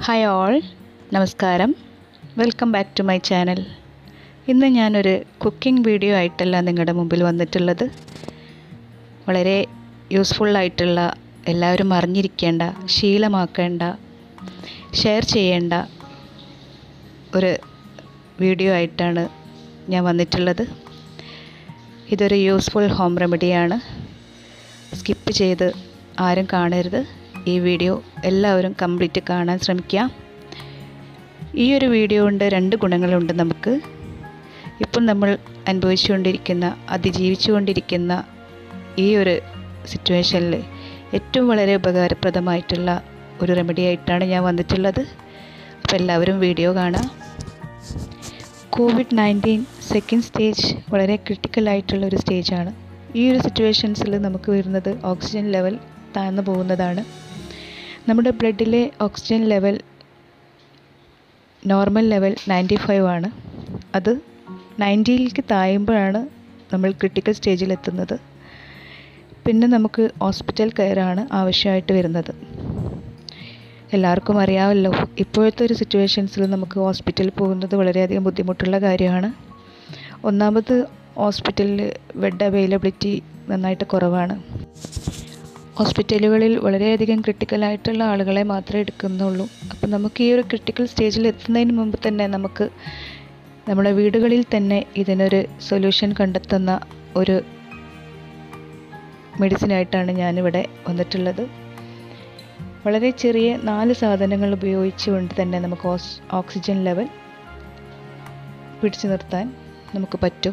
hi all നമസ്കാരം welcome back to my channel ഇന്ന് ഞാനൊരു കുക്കിംഗ് വീഡിയോ ആയിട്ടല്ല നിങ്ങളുടെ മുമ്പിൽ വന്നിട്ടുള്ളത് വളരെ യൂസ്ഫുള്ളായിട്ടുള്ള എല്ലാവരും അറിഞ്ഞിരിക്കേണ്ട ശീലമാക്കേണ്ട ഷെയർ ചെയ്യേണ്ട ഒരു വീഡിയോ ആയിട്ടാണ് ഞാൻ വന്നിട്ടുള്ളത് ഇതൊരു യൂസ്ഫുൾ ഹോം റെമഡിയാണ് സ്കിപ്പ് ചെയ്ത് ആരും കാണരുത് ഈ വീഡിയോ എല്ലാവരും കംപ്ലീറ്റ് കാണാൻ ശ്രമിക്കുക ഈ ഒരു വീഡിയോ കൊണ്ട് രണ്ട് ഗുണങ്ങളുണ്ട് നമുക്ക് ഇപ്പോൾ നമ്മൾ അനുഭവിച്ചുകൊണ്ടിരിക്കുന്ന അതിജീവിച്ചുകൊണ്ടിരിക്കുന്ന ഈ ഒരു സിറ്റുവേഷനിൽ ഏറ്റവും വളരെ ഉപകാരപ്രദമായിട്ടുള്ള ഒരു റെമഡി ആയിട്ടാണ് ഞാൻ വന്നിട്ടുള്ളത് അപ്പോൾ എല്ലാവരും വീഡിയോ കാണാം കോവിഡ് നയൻറ്റീൻ സെക്കൻഡ് സ്റ്റേജ് വളരെ ക്രിട്ടിക്കലായിട്ടുള്ള ഒരു സ്റ്റേജാണ് ഈ ഒരു സിറ്റുവേഷൻസിൽ നമുക്ക് വരുന്നത് ഓക്സിജൻ ലെവൽ താഴ്ന്നു പോകുന്നതാണ് നമ്മുടെ ബ്ലഡിലെ oxygen level normal level ninety five ആണ് അത് നയൻറ്റിയിലേക്ക് താഴുമ്പോഴാണ് നമ്മൾ ക്രിട്ടിക്കൽ സ്റ്റേജിലെത്തുന്നത് പിന്നെ നമുക്ക് ഹോസ്പിറ്റൽ കെയറാണ് ആവശ്യമായിട്ട് വരുന്നത് എല്ലാവർക്കും അറിയാമല്ലോ ഇപ്പോഴത്തെ ഒരു സിറ്റുവേഷൻസിൽ നമുക്ക് ഹോസ്പിറ്റലിൽ പോകുന്നത് വളരെയധികം ബുദ്ധിമുട്ടുള്ള കാര്യമാണ് ഒന്നാമത് ഹോസ്പിറ്റലിൽ ബെഡ് അവൈലബിലിറ്റി നന്നായിട്ട് കുറവാണ് ഹോസ്പിറ്റലുകളിൽ വളരെയധികം ക്രിട്ടിക്കലായിട്ടുള്ള ആളുകളെ മാത്രമേ എടുക്കുന്നുള്ളൂ അപ്പോൾ നമുക്ക് ഈ ഒരു ക്രിട്ടിക്കൽ സ്റ്റേജിൽ എത്തുന്നതിന് മുമ്പ് തന്നെ നമുക്ക് നമ്മുടെ വീടുകളിൽ തന്നെ ഇതിനൊരു സൊല്യൂഷൻ കണ്ടെത്തുന്ന ഒരു മെഡിസിനായിട്ടാണ് ഞാനിവിടെ വന്നിട്ടുള്ളത് വളരെ ചെറിയ നാല് സാധനങ്ങൾ ഉപയോഗിച്ചുകൊണ്ട് തന്നെ നമുക്ക് ഓക്സിജൻ ലെവൽ പിടിച്ചു നിർത്താൻ നമുക്ക് പറ്റും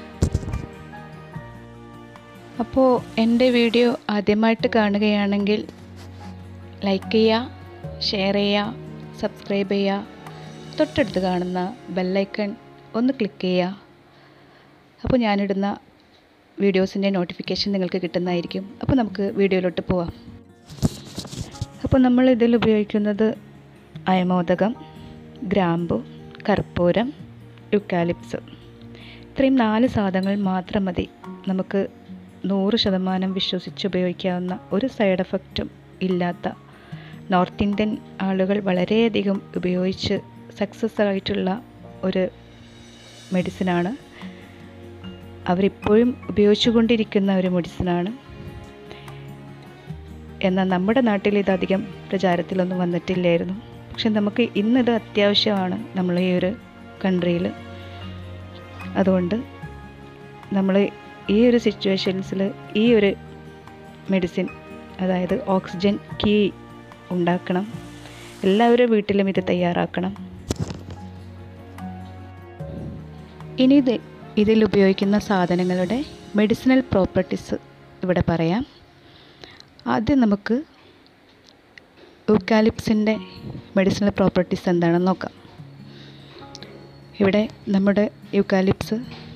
അപ്പോൾ എൻ്റെ വീഡിയോ ആദ്യമായിട്ട് കാണുകയാണെങ്കിൽ ലൈക്ക് ചെയ്യുക ഷെയർ ചെയ്യുക സബ്സ്ക്രൈബ് ചെയ്യുക തൊട്ടടുത്ത് കാണുന്ന ബെല്ലൈക്കൺ ഒന്ന് ക്ലിക്ക് ചെയ്യുക അപ്പോൾ ഞാനിടുന്ന വീഡിയോസിൻ്റെ നോട്ടിഫിക്കേഷൻ നിങ്ങൾക്ക് കിട്ടുന്നതായിരിക്കും അപ്പോൾ നമുക്ക് വീഡിയോയിലോട്ട് പോവാം അപ്പോൾ നമ്മൾ ഇതിൽ ഉപയോഗിക്കുന്നത് അയമോദകം ഗ്രാമ്പു കർപ്പൂരം യുക്കാലിപ്സ് ഇത്രയും നാല് സാധനങ്ങൾ മാത്രം മതി നമുക്ക് നൂറ് ശതമാനം വിശ്വസിച്ച് ഉപയോഗിക്കാവുന്ന ഒരു സൈഡ് എഫക്റ്റും ഇല്ലാത്ത നോർത്ത് ഇന്ത്യൻ ആളുകൾ വളരെയധികം ഉപയോഗിച്ച് സക്സസ് ആയിട്ടുള്ള ഒരു മെഡിസിനാണ് അവരിപ്പോഴും ഉപയോഗിച്ചുകൊണ്ടിരിക്കുന്ന ഒരു മെഡിസിനാണ് എന്നാൽ നമ്മുടെ നാട്ടിൽ ഇത് അധികം പ്രചാരത്തിലൊന്നും വന്നിട്ടില്ലായിരുന്നു പക്ഷെ നമുക്ക് ഇന്നിത് അത്യാവശ്യമാണ് നമ്മൾ ഈ ഒരു കൺട്രിയിൽ അതുകൊണ്ട് നമ്മൾ ഈ ഒരു സിറ്റുവേഷൻസിൽ ഈ ഒരു മെഡിസിൻ അതായത് ഓക്സിജൻ കീ ഉണ്ടാക്കണം എല്ലാവരും വീട്ടിലും ഇത് തയ്യാറാക്കണം ഇനി ഇത് ഇതിൽ ഉപയോഗിക്കുന്ന സാധനങ്ങളുടെ മെഡിസിനൽ പ്രോപ്പർട്ടീസ് ഇവിടെ പറയാം ആദ്യം നമുക്ക് യൂക്കാലിപ്സിൻ്റെ മെഡിസിനൽ പ്രോപ്പർട്ടീസ് എന്താണെന്ന് നോക്കാം ഇവിടെ നമ്മുടെ യൂക്കാലിപ്സ്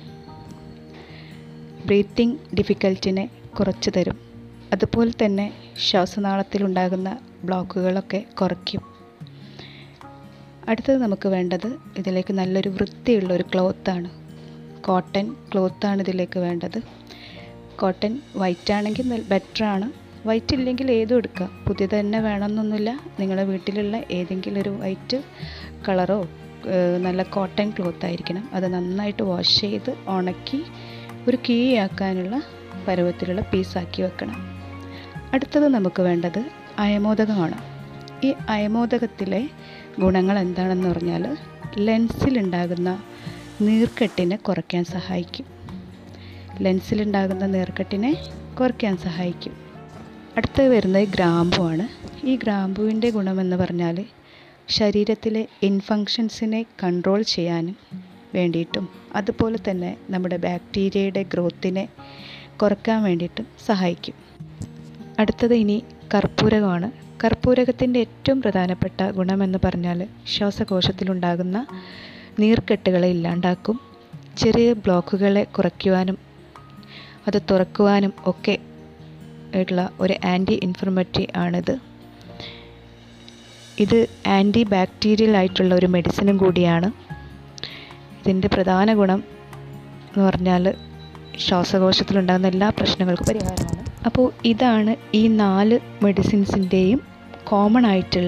ബ്രീത്തിങ് ഡിഫിക്കൽറ്റിനെ കുറച്ച് തരും അതുപോലെ തന്നെ ശ്വാസനാളത്തിലുണ്ടാകുന്ന ബ്ലോക്കുകളൊക്കെ കുറയ്ക്കും അടുത്തത് നമുക്ക് വേണ്ടത് ഇതിലേക്ക് നല്ലൊരു വൃത്തിയുള്ള ഒരു ക്ലോത്താണ് കോട്ടൺ ക്ലോത്താണ് ഇതിലേക്ക് വേണ്ടത് കോട്ടൺ വൈറ്റ് ആണെങ്കിൽ ബെറ്ററാണ് വൈറ്റ് ഇല്ലെങ്കിൽ ഏതും എടുക്കാം പുതിയത് തന്നെ വേണമെന്നൊന്നുമില്ല നിങ്ങളുടെ വീട്ടിലുള്ള ഏതെങ്കിലും ഒരു വൈറ്റ് കളറോ നല്ല കോട്ടൺ ക്ലോത്ത് ആയിരിക്കണം അത് നന്നായിട്ട് വാഷ് ചെയ്ത് ഉണക്കി ഒരു കീ ആക്കാനുള്ള പരുവത്തിലുള്ള പീസാക്കി വെക്കണം അടുത്തത് നമുക്ക് വേണ്ടത് അയമോദകമാണ് ഈ അയമോദകത്തിലെ ഗുണങ്ങൾ എന്താണെന്ന് പറഞ്ഞാൽ ലെൻസിലുണ്ടാകുന്ന നീർക്കെട്ടിനെ കുറയ്ക്കാൻ സഹായിക്കും ലെൻസിലുണ്ടാകുന്ന നീർക്കെട്ടിനെ കുറയ്ക്കാൻ സഹായിക്കും അടുത്തത് വരുന്നത് ഗ്രാമ്പുവാണ് ഈ ഗ്രാമ്പുവിൻ്റെ ഗുണമെന്ന് പറഞ്ഞാൽ ശരീരത്തിലെ ഇൻഫങ്ഷൻസിനെ കൺട്രോൾ ചെയ്യാനും വേണ്ടിയിട്ടും അതുപോലെ തന്നെ നമ്മുടെ ബാക്ടീരിയയുടെ ഗ്രോത്തിനെ കുറയ്ക്കാൻ വേണ്ടിയിട്ടും സഹായിക്കും അടുത്തത് ഇനി കർപ്പൂരകമാണ് കർപ്പൂരകത്തിൻ്റെ ഏറ്റവും പ്രധാനപ്പെട്ട ഗുണമെന്ന് പറഞ്ഞാൽ ശ്വാസകോശത്തിലുണ്ടാകുന്ന നീർക്കെട്ടുകളെ ഇല്ലാണ്ടാക്കും ചെറിയ ബ്ലോക്കുകളെ കുറയ്ക്കുവാനും അത് തുറക്കുവാനും ഒക്കെ ഉള്ള ഒരു ആൻറ്റി ഇൻഫർമേറ്റീവ് ആണിത് ഇത് ആൻറ്റി ബാക്ടീരിയൽ ആയിട്ടുള്ള ഒരു മെഡിസിനും കൂടിയാണ് ഇതിൻ്റെ പ്രധാന ഗുണം എന്ന് പറഞ്ഞാൽ ശ്വാസകോശത്തിലുണ്ടാകുന്ന എല്ലാ പ്രശ്നങ്ങൾക്കും പരിഹാരമാണ് അപ്പോൾ ഇതാണ് ഈ നാല് മെഡിസിൻസിൻ്റെയും കോമൺ ആയിട്ടുള്ള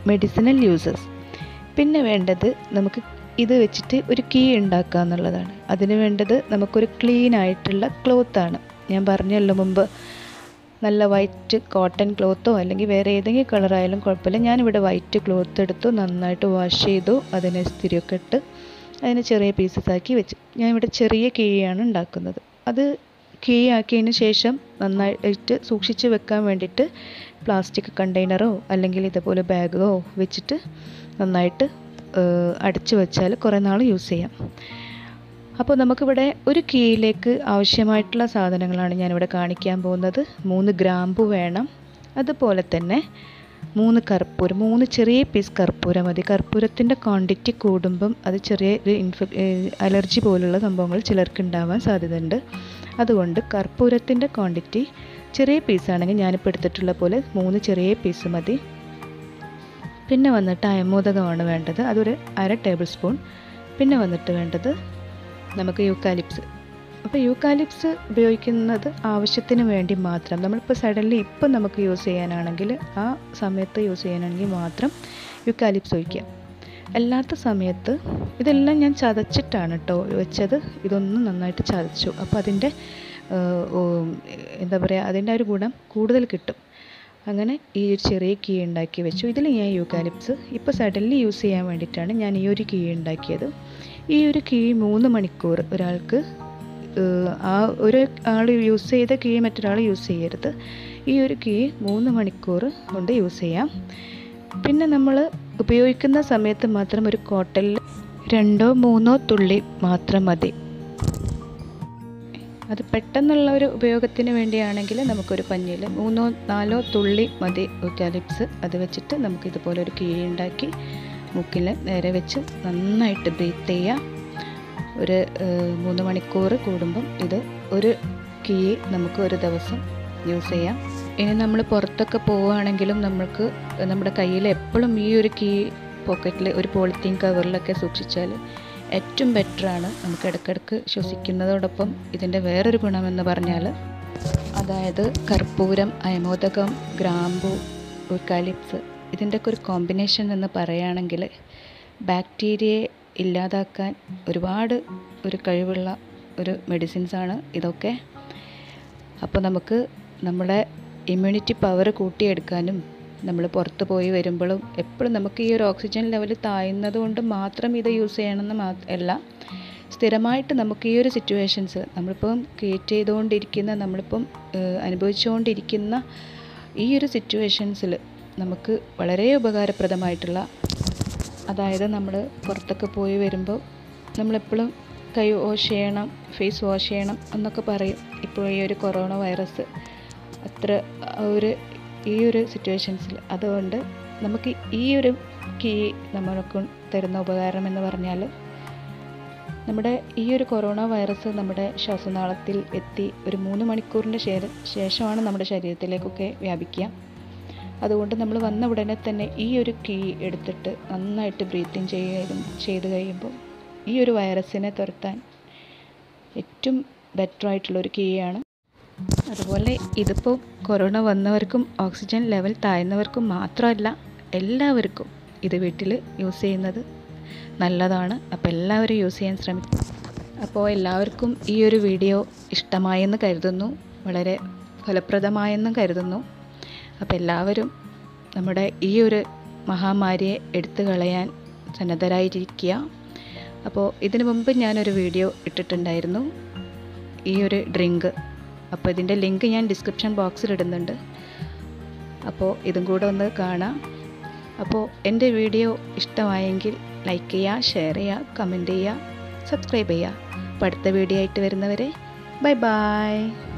മെഡിസിനൽ യൂസസ് പിന്നെ വേണ്ടത് നമുക്ക് ഇത് വെച്ചിട്ട് ഒരു കീ ഉണ്ടാക്കുക എന്നുള്ളതാണ് അതിന് വേണ്ടത് നമുക്കൊരു ക്ലീൻ ആയിട്ടുള്ള ക്ലോത്താണ് ഞാൻ പറഞ്ഞല്ലോ മുമ്പ് നല്ല വൈറ്റ് കോട്ടൺ ക്ലോത്തോ അല്ലെങ്കിൽ വേറെ ഏതെങ്കിലും കളറായാലും കുഴപ്പമില്ല ഞാനിവിടെ വൈറ്റ് ക്ലോത്ത് എടുത്തു നന്നായിട്ട് വാഷ് ചെയ്തു അതിനെ സ്ഥിരമൊക്കെ ഇട്ട് അതിനെ ചെറിയ പീസസ് ആക്കി വെച്ചു ഞാൻ ഇവിടെ ചെറിയ കീയാണ് ഉണ്ടാക്കുന്നത് അത് കീ ആക്കിയതിന് ശേഷം നന്നായിട്ട് സൂക്ഷിച്ച് വെക്കാൻ വേണ്ടിയിട്ട് പ്ലാസ്റ്റിക് കണ്ടെയ്നറോ അല്ലെങ്കിൽ ഇതുപോലെ ബാഗോ വെച്ചിട്ട് നന്നായിട്ട് അടച്ചു വെച്ചാൽ കുറേ നാൾ യൂസ് ചെയ്യാം അപ്പോൾ നമുക്കിവിടെ ഒരു കീയിലേക്ക് ആവശ്യമായിട്ടുള്ള സാധനങ്ങളാണ് ഞാനിവിടെ കാണിക്കാൻ പോകുന്നത് മൂന്ന് ഗ്രാമ്പു വേണം അതുപോലെ തന്നെ മൂന്ന് കർപ്പൂരം മൂന്ന് ചെറിയ പീസ് കർപ്പൂരം മതി കർപ്പൂരത്തിൻ്റെ ക്വാണ്ടിറ്റി കൂടുമ്പം അത് ചെറിയ ഒരു ഇൻഫെ അലർജി പോലുള്ള സംഭവങ്ങൾ ചിലർക്ക് ഉണ്ടാവാൻ സാധ്യതയുണ്ട് അതുകൊണ്ട് കർപ്പൂരത്തിൻ്റെ ക്വാണ്ടിറ്റി ചെറിയ പീസാണെങ്കിൽ ഞാനിപ്പോൾ എടുത്തിട്ടുള്ള പോലെ മൂന്ന് ചെറിയ പീസ് മതി പിന്നെ വന്നിട്ട് അയമോദകമാണ് വേണ്ടത് അതൊരു അര ടേബിൾ സ്പൂൺ പിന്നെ വന്നിട്ട് വേണ്ടത് നമുക്ക് യൂക്കാലിപ്സ് അപ്പോൾ യൂക്കാലിപ്സ് ഉപയോഗിക്കുന്നത് ആവശ്യത്തിന് വേണ്ടി മാത്രം നമ്മളിപ്പോൾ സഡൻലി ഇപ്പം നമുക്ക് യൂസ് ചെയ്യാനാണെങ്കിൽ ആ സമയത്ത് യൂസ് ചെയ്യാനാണെങ്കിൽ മാത്രം യൂക്കാലിപ്സ് ഒഴിക്കുക അല്ലാത്ത സമയത്ത് ഇതെല്ലാം ഞാൻ ചതച്ചിട്ടാണ് കേട്ടോ വെച്ചത് ഇതൊന്നും നന്നായിട്ട് ചതച്ചു അപ്പോൾ അതിൻ്റെ എന്താ പറയുക അതിൻ്റെ ഒരു ഗുണം കൂടുതൽ കിട്ടും അങ്ങനെ ഈ ഒരു ചെറിയ കീ ഉണ്ടാക്കി വെച്ചു ഇതിൽ ഞാൻ യൂക്കാലിപ്സ് ഇപ്പോൾ സഡൻലി യൂസ് ചെയ്യാൻ വേണ്ടിയിട്ടാണ് ഞാൻ ഈ ഒരു കീ ഉണ്ടാക്കിയത് ഈ ഒരു കീ മൂന്ന് മണിക്കൂർ ഒരാൾക്ക് ആ ഒരു ആൾ യൂസ് ചെയ്ത കീ മറ്റൊരാൾ യൂസ് ചെയ്യരുത് ഈ ഒരു കീ മൂന്ന് മണിക്കൂർ കൊണ്ട് യൂസ് ചെയ്യാം പിന്നെ നമ്മൾ ഉപയോഗിക്കുന്ന സമയത്ത് മാത്രം ഒരു കോട്ടലിൽ രണ്ടോ മൂന്നോ തുള്ളി മാത്രം മതി അത് പെട്ടെന്നുള്ള ഒരു ഉപയോഗത്തിന് വേണ്ടിയാണെങ്കിൽ നമുക്കൊരു പഞ്ഞിയിൽ മൂന്നോ നാലോ തുള്ളി മതി ഒക്കാലിപ്സ് അത് വെച്ചിട്ട് നമുക്ക് ഇതുപോലെ ഒരു കീ ഉണ്ടാക്കി മുക്കിൽ നേരെ വെച്ച് നന്നായിട്ട് ബ്രീത്ത് ചെയ്യാം ഒരു മൂന്ന് മണിക്കൂർ കൂടുമ്പം ഇത് ഒരു കീ നമുക്ക് ഒരു ദിവസം യൂസ് ചെയ്യാം ഇനി നമ്മൾ പുറത്തൊക്കെ പോവുകയാണെങ്കിലും നമുക്ക് നമ്മുടെ കയ്യിൽ എപ്പോഴും ഈ ഒരു കീ പോക്കറ്റിൽ ഒരു പോളിത്തീൻ കവറിലൊക്കെ സൂക്ഷിച്ചാൽ ഏറ്റവും ബെറ്ററാണ് നമുക്ക് ഇടയ്ക്കിടയ്ക്ക് ശ്വസിക്കുന്നതോടൊപ്പം ഇതിൻ്റെ വേറൊരു ഗുണമെന്ന് പറഞ്ഞാൽ അതായത് കർപ്പൂരം അയമോദകം ഗ്രാമ്പു യൂക്കാലിപ്സ് ഇതിൻ്റെയൊക്കെ ഒരു കോമ്പിനേഷൻ എന്ന് പറയുകയാണെങ്കിൽ ബാക്ടീരിയയെ ഇല്ലാതാക്കാൻ ഒരുപാട് ഒരു കഴിവുള്ള ഒരു മെഡിസിൻസാണ് ഇതൊക്കെ അപ്പോൾ നമുക്ക് നമ്മുടെ ഇമ്മ്യൂണിറ്റി പവർ കൂട്ടിയെടുക്കാനും നമ്മൾ പുറത്ത് പോയി വരുമ്പോഴും എപ്പോഴും നമുക്ക് ഈ ഒരു ഓക്സിജൻ ലെവൽ താഴുന്നത് കൊണ്ട് മാത്രം ഇത് യൂസ് ചെയ്യണമെന്ന് മാ അല്ല സ്ഥിരമായിട്ട് നമുക്ക് ഈ ഒരു സിറ്റുവേഷൻസ് നമ്മളിപ്പം ക്രിയേറ്റ് ചെയ്തുകൊണ്ടിരിക്കുന്ന നമ്മളിപ്പം അനുഭവിച്ചുകൊണ്ടിരിക്കുന്ന ഈ ഒരു സിറ്റുവേഷൻസിൽ നമുക്ക് വളരെ ഉപകാരപ്രദമായിട്ടുള്ള അതായത് നമ്മൾ പുറത്തൊക്കെ പോയി വരുമ്പോൾ നമ്മളെപ്പോഴും കൈ വാഷ് ചെയ്യണം ഫേസ് വാഷ് ചെയ്യണം എന്നൊക്കെ പറയും ഇപ്പോൾ ഈ ഒരു കൊറോണ വൈറസ് അത്ര ഒരു ഈ ഒരു സിറ്റുവേഷൻസിൽ അതുകൊണ്ട് നമുക്ക് ഈ ഒരു കീ നമ്മൾക്ക് തരുന്ന ഉപകാരം എന്ന് പറഞ്ഞാൽ നമ്മുടെ ഈ ഒരു കൊറോണ വൈറസ് നമ്മുടെ ശ്വാസനാളത്തിൽ എത്തി ഒരു മൂന്ന് മണിക്കൂറിൻ്റെ ശേഷമാണ് നമ്മുടെ ശരീരത്തിലേക്കൊക്കെ വ്യാപിക്കുക അതുകൊണ്ട് നമ്മൾ വന്ന ഉടനെ തന്നെ ഈ ഒരു കീ എടുത്തിട്ട് നന്നായിട്ട് ബ്രീത്തിങ് ചെയ്യും ചെയ്ത് കഴിയുമ്പോൾ ഈ ഒരു വൈറസിനെ തുരത്താൻ ഏറ്റവും ബെറ്റർ ആയിട്ടുള്ളൊരു കീയാണ് അതുപോലെ ഇതിപ്പോൾ കൊറോണ വന്നവർക്കും ഓക്സിജൻ ലെവൽ താഴ്ന്നവർക്കും മാത്രമല്ല എല്ലാവർക്കും ഇത് വീട്ടിൽ യൂസ് ചെയ്യുന്നത് നല്ലതാണ് അപ്പോൾ എല്ലാവരും യൂസ് ചെയ്യാൻ ശ്രമിക്കും അപ്പോൾ എല്ലാവർക്കും ഈ ഒരു വീഡിയോ ഇഷ്ടമായെന്ന് കരുതുന്നു വളരെ ഫലപ്രദമായെന്നും കരുതുന്നു അപ്പോൾ എല്ലാവരും നമ്മുടെ ഈ ഒരു മഹാമാരിയെ എടുത്തു കളയാൻ സന്നദ്ധരായിരിക്കുക അപ്പോൾ ഇതിനു മുമ്പ് ഞാനൊരു വീഡിയോ ഇട്ടിട്ടുണ്ടായിരുന്നു ഈ ഒരു ഡ്രിങ്ക് അപ്പോൾ ഇതിൻ്റെ ലിങ്ക് ഞാൻ ഡിസ്ക്രിപ്ഷൻ ബോക്സിൽ ഇടുന്നുണ്ട് അപ്പോൾ ഇതും കൂടെ ഒന്ന് കാണാം അപ്പോൾ എൻ്റെ വീഡിയോ ഇഷ്ടമായെങ്കിൽ ലൈക്ക് ചെയ്യുക ഷെയർ ചെയ്യുക കമൻറ്റ് ചെയ്യുക സബ്സ്ക്രൈബ് ചെയ്യുക അപ്പോൾ അടുത്ത വീഡിയോ ആയിട്ട് വരുന്നവരെ ബൈ ബൈ